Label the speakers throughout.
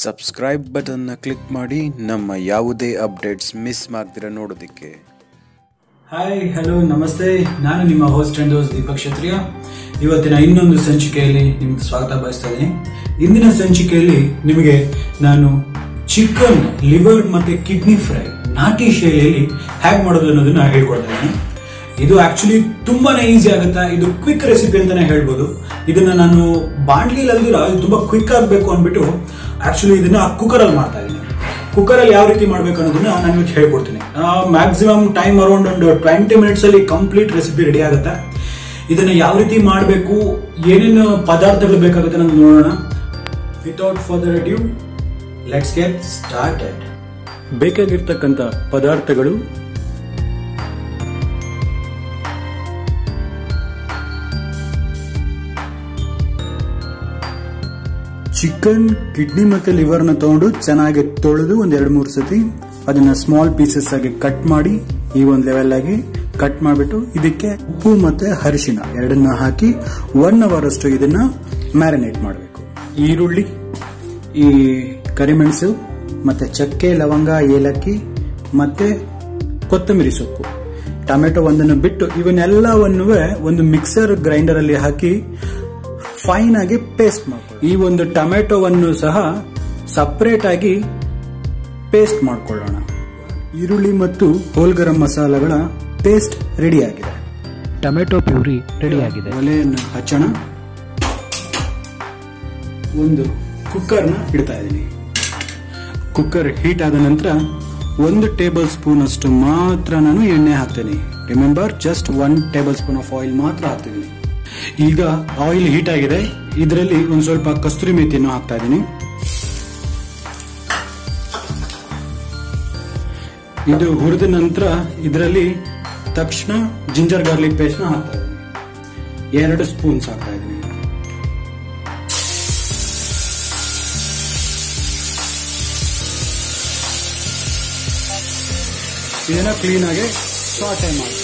Speaker 1: subscribe ಬಟನ್ನ click ಮಾಡಿ ನಮ್ಮ ಯಾವುದೇ ಅಪ್ಡೇಟ್ಸ್ ಮಿಸ್ ಮಾಡ್ದಿರ ನೋಡೋದಕ್ಕೆ
Speaker 2: ಹಾಯ್ ಹಲೋ ನಮಸ್ತೆ ನಾನು ನಿಮ್ಮ host and host Deepak Kshatriya ಇವತ್ತಿನ ಇನ್ನೊಂದು ಸಂಚಿಕೆಯಲ್ಲಿ ನಿಮ್ಗೆ ಸ್ವಾಗತ ಬಯಸ್ತಾ ಇದ್ದೀನಿ ಇಂದಿನ ಸಂಚಿಕೆಯಲ್ಲಿ ನಿಮಗೆ ನಾನು ಚಿಕನ್ ಲಿವರ್ ಮತ್ತೆ ಕಿಡ್ನಿ ಫ್ರೈ ನಾಟಿ ಶೈಲಿಯಲ್ಲಿ ಹೇಗೆ ಮಾಡೋದು ಅನ್ನೋದನ್ನ ಹೇಳ್ಕೊಡ್ತಾ ಇದ್ದೀನಿ ಇದು ಆಕ್ಚುಲಿ ತುಂಬಾನೇ ಈಸಿ ಆಗುತ್ತೆ ಇದು ಕ್ವಿಕ್ ರೆಸಿಪಿ ಅಂತಾನೆ ಹೇಳ್ಬೋದು ಇದನ್ನ ನಾನು ಬಾಂಡ್ಲಿಲ್ ಅಲ್ದಿರ ಇದು ತುಂಬಾ ಕ್ವಿಕ್ ಆಗಬೇಕು ಅಂದ್ಬಿಟ್ಟು ಆಕ್ಚುಲಿ ಇದನ್ನ ಕುಕ್ಕರ್ ಅಲ್ಲಿ ಮಾಡ್ತಾ ಇದ್ದೀನಿ ಕುಕ್ಕರ್ ಅಲ್ಲಿ ಯಾವ ರೀತಿ ಮಾಡ್ಬೇಕು ಅನ್ನೋದನ್ನ ನಾನು ಇವತ್ತು ಹೇಳ್ಕೊಡ್ತೀನಿ ಮ್ಯಾಕ್ಸಿಮಮ್ ಟೈಮ್ ಅರೌಂಡ್ ಒಂದು ಟ್ವೆಂಟಿ ಮಿನಿಟ್ಸ್ ಅಲ್ಲಿ ಕಂಪ್ಲೀಟ್ ರೆಸಿಪಿ ರೆಡಿ ಆಗುತ್ತೆ ಇದನ್ನ ಯಾವ ರೀತಿ ಮಾಡಬೇಕು ಏನೇನು ಪದಾರ್ಥಗಳು ಬೇಕಾಗುತ್ತೆ ಅನ್ನೋದು ನೋಡೋಣ without further adieu let's get started ಬೇಕಾಗಿರ್ತಕ್ಕಂಥ ಪದಾರ್ಥಗಳು ಚಿಕನ್ ಕಿಡ್ನಿ ಮತ್ತೆ ಲಿವರ್ನ ತಗೊಂಡು ಚೆನ್ನಾಗಿ ತೊಳೆದು ಒಂದ್ ಎರಡು ಮೂರು ಸತಿ ಅದನ್ನ ಸ್ಮಾಲ್ ಪೀಸಸ್ ಆಗಿ ಕಟ್ ಮಾಡಿ ಈ ಒಂದು ಲೆವೆಲ್ ಆಗಿ ಕಟ್ ಮಾಡಿಬಿಟ್ಟು ಇದಕ್ಕೆ ಉಪ್ಪು ಮತ್ತೆ ಅರಿಶಿನ ಎರಡನ್ನ ಹಾಕಿ ಒನ್ ಅವರ್ ಅಷ್ಟು ಇದನ್ನ ಮ್ಯಾರಿನೇಟ್ ಮಾಡಬೇಕು ಈರುಳ್ಳಿ ಈ ಕರಿಮೆಣಸು ಮತ್ತೆ ಚಕ್ಕೆ ಲವಂಗ ಏಲಕ್ಕಿ ಮತ್ತೆ ಕೊತ್ತಂಬರಿ ಸೊಪ್ಪು ಟೊಮೆಟೊ ಒಂದನ್ನು ಬಿಟ್ಟು ಇವನ್ನೆಲ್ಲವನ್ನು ಒಂದು ಮಿಕ್ಸರ್ ಗ್ರೈಂಡರ್ ಅಲ್ಲಿ ಹಾಕಿ ಫೈನ್ ಆಗಿ ಪೇಸ್ಟ್ ಮಾಡ್ಕೊಳ್ಳಿ ಈ ಒಂದು ಟೊಮೆಟೊವನ್ನು ಸಹ ಸಪರೇಟ್ ಆಗಿ ಪೇಸ್ಟ್ ಮಾಡ್ಕೊಳ್ಳೋಣ ಈರುಳ್ಳಿ ಮತ್ತು ಹೋಲ್ ಗರಂ ಮಸಾಲಗಳ ಪೇಸ್ಟ್ ರೆಡಿ ಆಗಿದೆ
Speaker 3: ಟೊಮೆಟೊ ಪ್ಯೂರಿ ರೆಡಿಯಾಗಿದೆ
Speaker 2: ಒಲೆಯನ್ನು ಹಚ್ಚೋಣ ಒಂದು ಕುಕ್ಕರ್ನ ಇಡ್ತಾ ಇದ್ದೀನಿ ಕುಕ್ಕರ್ ಹೀಟ್ ಆದ ನಂತರ ಒಂದು ಟೇಬಲ್ ಸ್ಪೂನ್ ಅಷ್ಟು ಮಾತ್ರ ನಾನು ಎಣ್ಣೆ ಹಾಕ್ತೇನೆ remember just one tablespoon of oil ಮಾತ್ರ ಹಾಕ್ತಿದ್ದೀನಿ ಈಗ ಆಯಿಲ್ ಹೀಟ್ ಆಗಿದೆ ಇದರಲ್ಲಿ ಒಂದು ಸ್ವಲ್ಪ ಕಸ್ತೂರಿ ಮೇಥಿಯನ್ನು ಹಾಕ್ತಾ ಇದ್ದೀನಿ ಇದು ಹುರಿದ ನಂತರ ಇದರಲ್ಲಿ ತಕ್ಷಣ ಜಿಂಜರ್ ಗಾರ್ಲಿಕ್ ಪೇಸ್ಟ್ ನ ಹಾಕ್ತಾ ಇದ್ದೀನಿ ಎರಡು ಸ್ಪೂನ್ಸ್ ಹಾಕ್ತಾ ಇದ್ದೀನಿ ಇದನ್ನ ಕ್ಲೀನ್ ಆಗಿ ಸಾಟೆ ಮಾಡಿ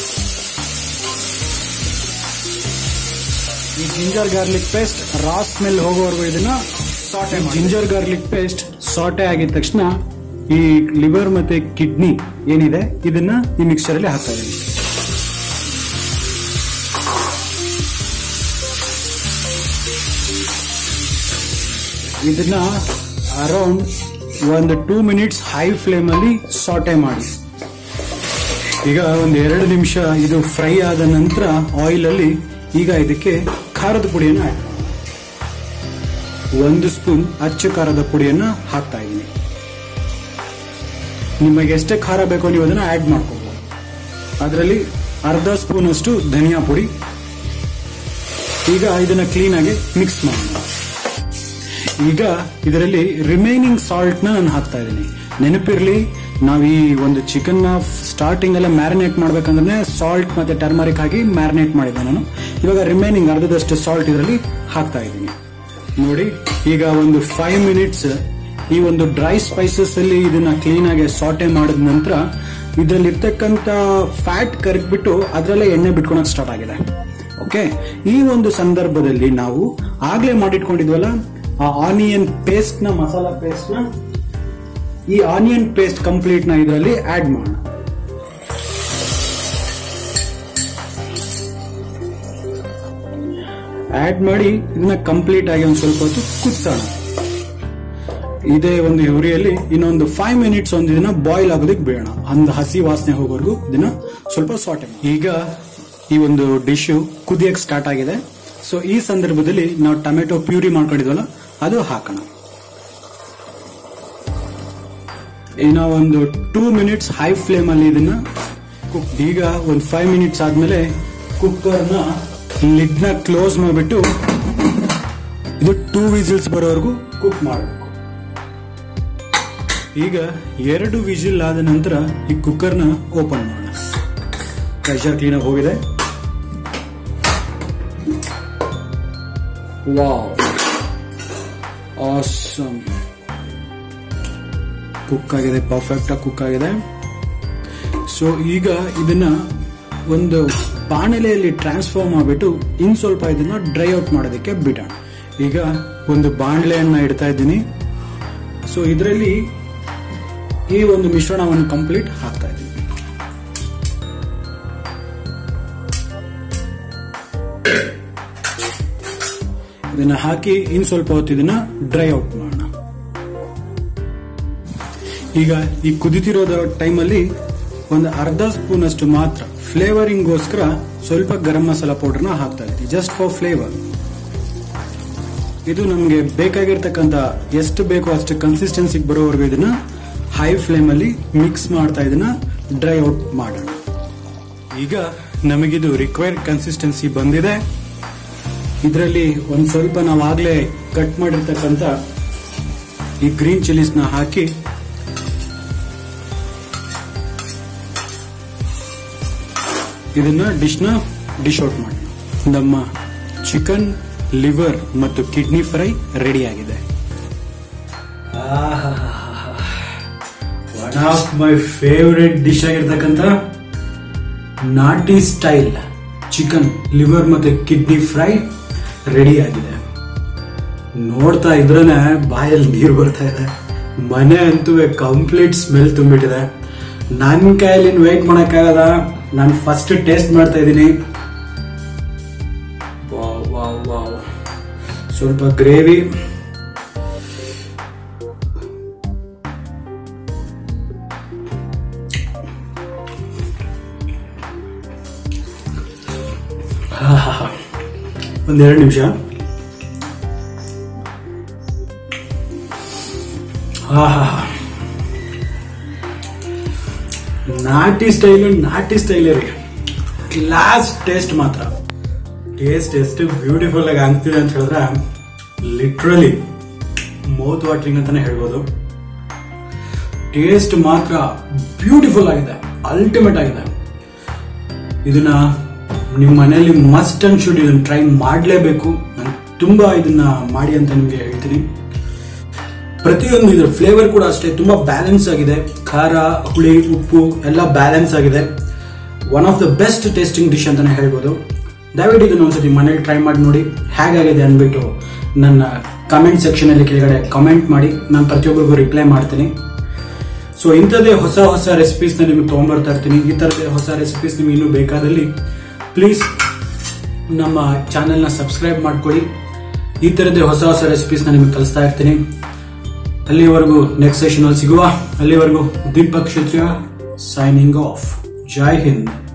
Speaker 2: ಈ ginger garlic paste raw smell ಹೋಗೋವರೆಗೂ ಇದನ್ನ saute ginger garlic paste saute ಆಗಿದ ತಕ್ಷಣ ಈ ಲಿವರ್ ಮತ್ತೆ ಕಿಡ್ನಿ ಏನಿದೆ ಇದನ್ನ ಈ ಮಿಕ್ಸರ್ ಅಲ್ಲಿ ಹಾಕ್ತಾ ಇದೀನಿ ಇದನ್ನ ಅರೌಂಡ್ ಒಂದು ಟೂ ಮಿನಿಟ್ಸ್ ಹೈ ಫ್ಲೇಮ್ ಅಲ್ಲಿ ಸಾಟೆ ಮಾಡಿ ಈಗ ಒಂದು ಎರಡು ನಿಮಿಷ ಇದು ಫ್ರೈ ಆದ ನಂತರ ಆಯಿಲ್ ಅಲ್ಲಿ ಈಗ ಇದಕ್ಕೆ ಖಾರದ ಪುಡಿಯನ್ನು ಆಡ್ ಮಾಡಿ ಒಂದು ಸ್ಪೂನ್ ಅಚ್ಚ ಖಾರದ ಪುಡಿಯನ್ನ ಹಾಕ್ತಾ ಇದ್ದೀನಿ ನಿಮಗೆ ಎಷ್ಟೇ ಖಾರ ಬೇಕೋ ನೀವು ಅದನ್ನ ಆಡ್ ಮಾಡ್ಕೋಬಹುದು ಅದರಲ್ಲಿ ಅರ್ಧ ಸ್ಪೂನ್ ಅಷ್ಟು ಧನಿಯಾ ಪುಡಿ ಈಗ ಇದನ್ನ ಕ್ಲೀನ್ ಆಗಿ ಮಿಕ್ಸ್ ಮಾಡೋಣ ಈಗ ಇದರಲ್ಲಿ ರಿಮೈನಿಂಗ್ ಸಾಲ್ಟ್ ನ ನಾನು ಹಾಕ್ತಾ ಇದ್ದೀನಿ ನೆನಪಿರ್ಲಿ ನಾವು ಈ ಒಂದು ಚಿಕನ್ ನ ಸ್ಟಾರ್ಟಿಂಗ್ ಎಲ್ಲ ಮ್ಯಾರಿನೇಟ್ ಮಾಡ್ಬೇಕಂದ್ರೆ ಸಾಲ್ಟ್ ಮತ್ತೆ ಟರ್ಮರಿಕ್ ಹಾಕಿ ಮ್ಯಾರಿನೇಟ್ ಮಾಡಿದ್ದೆ ನಾನು ಇವಾಗ ರಿಮೈನಿಂಗ್ ಅರ್ಧದಷ್ಟು ಸಾಲ್ಟ್ ಇದರಲ್ಲಿ ಹಾಕ್ತಾ ಇದ್ದೀನಿ ನೋಡಿ ಈಗ ಒಂದು ಫೈವ್ ಮಿನಿಟ್ಸ್ ಈ ಒಂದು ಡ್ರೈ ಸ್ಪೈಸಸ್ ಅಲ್ಲಿ ಇದನ್ನ ಕ್ಲೀನ್ ಆಗಿ ಸಾಟೆ ಮಾಡಿದ ನಂತರ ಇದರಲ್ಲಿ ಇರ್ತಕ್ಕಂತ ಫ್ಯಾಟ್ ಕರಗ್ಬಿಟ್ಟು ಅದರಲ್ಲೇ ಎಣ್ಣೆ ಬಿಟ್ಕೊಳಕ್ ಸ್ಟಾರ್ಟ್ ಆಗಿದೆ ಓಕೆ ಈ ಒಂದು ಸಂದರ್ಭದಲ್ಲಿ ನಾವು ಆಗ್ಲೇ ಮಾಡಿಟ್ಕೊಂಡಿದ್ವಲ್ಲ ಆ ಆನಿಯನ್ ಪೇಸ್ಟ್ ನ ಮಸಾಲಾ ಪೇಸ್ಟ್ ನ ಈ ಆನಿಯನ್ ಪೇಸ್ಟ್ ಕಂಪ್ಲೀಟ್ ನ ಇದರಲ್ಲಿ ಆಡ್ ಮಾಡೋಣ ಆಡ್ ಮಾಡಿ ಇದನ್ನ ಕಂಪ್ಲೀಟ್ ಆಗಿ ಒಂದು ಸ್ವಲ್ಪ ಹೊತ್ತು ಕುದಿಸೋಣ ಇದೇ ಒಂದು ಉರಿಯಲ್ಲಿ ಇನ್ನೊಂದು ಫೈವ್ ಮಿನಿಟ್ಸ್ ಒಂದು ಇದನ್ನ ಬಾಯ್ಲ್ ಆಗೋದಕ್ಕೆ ಬಿಡೋಣ ಒಂದು ಹಸಿ ವಾಸನೆ ಹೋಗೋವರೆಗೂ ಇದನ್ನ ಸ್ವಲ್ಪ ಸಾಟೆ ಈಗ ಈ ಒಂದು ಡಿಶ್ ಕುದಿಯಕ್ಕೆ ಸ್ಟಾರ್ಟ್ ಆಗಿದೆ ಸೊ ಈ ಸಂದರ್ಭದಲ್ಲಿ ನಾವು ಟೊಮೆಟೊ ಪ್ಯೂರಿ ಮಾಡ್ಕೊಂಡಿದ್ವಲ್ಲ ಅದು ಹಾಕೋಣ ಇನ್ನ ಒಂದು ಟೂ ಮಿನಿಟ್ಸ್ ಹೈ ಫ್ಲೇಮ್ ಅಲ್ಲಿ ಇದನ್ನ ಕುಕ್ ಈಗ ಒಂದು ಫೈವ್ ಮಿನಿಟ್ಸ್ ಆದ್ಮೇಲೆ ಕುಕ್ಕರ್ನ ಲಿಡ್ ನ ಕ್ಲೋಸ್ ಮಾಡಿಬಿಟ್ಟು ಇದು ಟೂ ವಿಸಿಲ್ಸ್ ಬರೋವರೆಗೂ ಕುಕ್ ಮಾಡಬೇಕು ಈಗ ಎರಡು ವಿಜಿಲ್ ಆದ ನಂತರ ಈ ಕುಕ್ಕರ್ನ ಓಪನ್ ಮಾಡೋಣ ಪ್ರೆಷರ್ ಕ್ಲೀನ್ ಆಗಿ ಹೋಗಿದೆ ವಾವ್ ಆಸಮ್ ಕುಕ್ ಆಗಿದೆ ಪರ್ಫೆಕ್ಟ್ ಆಗಿ ಕುಕ್ ಆಗಿದೆ ಸೊ ಈಗ ಇದನ್ನ ಒಂದು ಬಾಣಲೆಯಲ್ಲಿ ಟ್ರಾನ್ಸ್ಫರ್ ಮಾಡಿಬಿಟ್ಟು ಇನ್ ಸ್ವಲ್ಪ ಇದನ್ನ ಡ್ರೈ ಔಟ್ ಮಾಡೋದಕ್ಕೆ ಬಿಡೋಣ ಈಗ ಒಂದು ಬಾಣಲೆಯನ್ನ ಇಡ್ತಾ ಇದ್ದೀನಿ ಸೊ ಸೊ ಇದರಲ್ಲಿ ಈ ಒಂದು ಮಿಶ್ರಣವನ್ನು ಕಂಪ್ಲೀಟ್ ಹಾಕ್ತಾ ಇದ್ದೀವಿ ಇದನ್ನ ಹಾಕಿ ಇನ್ ಸ್ವಲ್ಪ ಹೊತ್ತು ಇದನ್ನ ಡ್ರೈ ಔಟ್ ಮಾಡೋಣ ಈಗ ಈ ಕುದಿತಿರೋದ ಟೈಮಲ್ಲಿ ಒಂದು ಅರ್ಧ ಸ್ಪೂನ್ ಅಷ್ಟು ಮಾತ್ರ ಫ್ಲೇವರಿಂಗ್ಗೋಸ್ಕರ ಸ್ವಲ್ಪ ಗರಂ ಮಸಾಲ ಪೌಡರ್ನ ಹಾಕ್ತಾ ಇದ್ದೀವಿ ಜಸ್ಟ್ ಫಾರ್ ಫ್ಲೇವರ್ ಇದು ನಮಗೆ ಬೇಕಾಗಿರ್ತಕ್ಕಂಥ ಎಷ್ಟು ಬೇಕೋ ಅಷ್ಟು ಕನ್ಸಿಸ್ಟೆನ್ಸಿಗೆ ಬರೋವರೆಗೂ ಇದನ್ನ ಹೈ ಫ್ಲೇಮ್ ಅಲ್ಲಿ ಮಿಕ್ಸ್ ಮಾಡ್ತಾ ಇದನ್ನ ಡ್ರೈ ಔಟ್ ಮಾಡೋಣ ಈಗ ನಮಗಿದು ರಿಕ್ವೈರ್ಡ್ ಕನ್ಸಿಸ್ಟೆನ್ಸಿ ಬಂದಿದೆ ಇದರಲ್ಲಿ ಒಂದ್ ಸ್ವಲ್ಪ ನಾವಾಗ್ಲೇ ಕಟ್ ಮಾಡಿರ್ತಕ್ಕಂಥ ಈ ಗ್ರೀನ್ ಚಿಲ್ಲೀಸ್ನ ಹಾಕಿ ಇದನ್ನ ಡಿಶ್ನ ಡಿಶ್ ಔಟ್ ಮಾಡಿ ನಮ್ಮ ಚಿಕನ್ ಲಿವರ್ ಮತ್ತು ಕಿಡ್ನಿ ಫ್ರೈ ರೆಡಿ ಆಗಿದೆ one of my favourite dish ಆಗಿರ್ತಕ್ಕಂಥ ನಾಟಿ ಸ್ಟೈಲ್ ಚಿಕನ್ ಲಿವರ್ ಮತ್ತೆ ಕಿಡ್ನಿ ಫ್ರೈ ರೆಡಿ ಆಗಿದೆ ನೋಡ್ತಾ ಇದ್ರೇನೆ ಬಾಯಲ್ಲಿ ನೀರು ಬರ್ತಾ ಇದೆ ಮನೆ ಅಂತೂ ಕಂಪ್ಲೀಟ್ ಸ್ಮೆಲ್ ತುಂಬಿಟ್ಟಿದೆ ನನ್ನ ಕೈಯಲ್ಲಿ ವೇಟ್ ಮಾಡೋಕ್ಕಾಗದ ನಾನು ಫಸ್ಟ್ ಟೇಸ್ಟ್ ಮಾಡ್ತಾ ಇದ್ದೀನಿ ವಾವ್ ವಾವ್ ವಾವ್ ಸ್ವಲ್ಪ ಗ್ರೇವಿ ಒಂದೆರಡು ನಿಮಿಷ ಆಹಾ ನಾಟಿ ಸ್ಟೈಲು ನಾಟಿ ಸ್ಟೈಲೇ ರೀ ಕ್ಲಾಸ್ ಟೇಸ್ಟ್ ಮಾತ್ರ ಟೇಸ್ಟ್ ಎಷ್ಟು ಬ್ಯೂಟಿಫುಲ್ ಆಗಿ ಆಗ್ತಿದೆ ಅಂತ ಹೇಳಿದ್ರೆ ಲಿಟ್ರಲಿ ಮೌತ್ ವಾಟರಿಂಗ್ ಅಂತಾನೆ ಹೇಳ್ಬೋದು ಟೇಸ್ಟ್ ಮಾತ್ರ ಬ್ಯೂಟಿಫುಲ್ ಆಗಿದೆ ಅಲ್ಟಿಮೇಟ್ ಆಗಿದೆ ಇದನ್ನ ನಿಮ್ಮ ಮನೆಯಲ್ಲಿ ಮಸ್ಟ್ ಅಂಡ್ ಶುಡ್ ಇದನ್ನ ಟ್ರೈ ಮಾಡಲೇಬೇಕು ನಾನು ತುಂಬಾ ಇದನ್ನ ಮಾಡಿ ಅಂತ ನಿಮಗೆ ಹೇಳ್ತೀನಿ ಪ್ರತಿಯೊಂದು ಇದರ ಫ್ಲೇವರ್ ಕೂಡ ಅಷ್ಟೇ ತುಂಬಾ ಬ್ಯಾಲೆನ್ಸ್ ಆಗಿದೆ ಖಾರ ಹುಳಿ ಉಪ್ಪು ಎಲ್ಲ ಬ್ಯಾಲೆನ್ಸ್ ಆಗಿದೆ one of the best tasting dish ಅಂತಾನೆ ಹೇಳ್ಬೋದು ದಯವಿಟ್ಟು ಇದನ್ನ ಒಂದ್ಸತಿ ಮನೇಲಿ ಟ್ರೈ ಮಾಡಿ ನೋಡಿ ಹೇಗಾಗಿದೆ ಅಂದ್ಬಿಟ್ಟು ನನ್ನ ಕಮೆಂಟ್ ಸೆಕ್ಷನ್ ಅಲ್ಲಿ ಕೆಳಗಡೆ ಕಮೆಂಟ್ ಮಾಡಿ ನಾನು ಪ್ರತಿಯೊಬ್ಬರಿಗೂ ರಿಪ್ಲೈ ಮಾಡ್ತೀನಿ ಸೊ ಇಂಥದ್ದೇ ಹೊಸ ಹೊಸ ರೆಸಿಪೀಸ್ನ ನಿಮಗೆ ತೊಗೊಂಬರ್ತಾ ಇರ್ತೀನಿ ಈ ಥರದೇ ಹೊಸ ರೆಸಿಪೀಸ್ ನಿಮಗೆ ಇನ್ನೂ ಬೇಕಾದಲ್ಲಿ ಪ್ಲೀಸ್ ನಮ್ಮ ಚಾನೆಲ್ನ ಸಬ್ಸ್ಕ್ರೈಬ್ ಮಾಡ್ಕೊಳ್ಳಿ ಈ ಥರದ್ದೇ ಹೊಸ ಹೊಸ ರೆಸಿಪೀಸ್ನ ನಿಮಗೆ ಕಲಿಸ್ತಾ ಇರ್ತೀನಿ ಅಲ್ಲಿವರೆಗೂ ನೆಕ್ಸ್ಟ್ ಸೆಷನ್ ಅಲ್ಲಿ ಸಿಗುವ ಅಲ್ಲಿವರೆಗೂ ದೀಪಕ್ ಕ್ಷತ್ರಿಯ ಸೈನಿಂಗ್ ಆಫ್ ಜೈ ಹಿಂದ್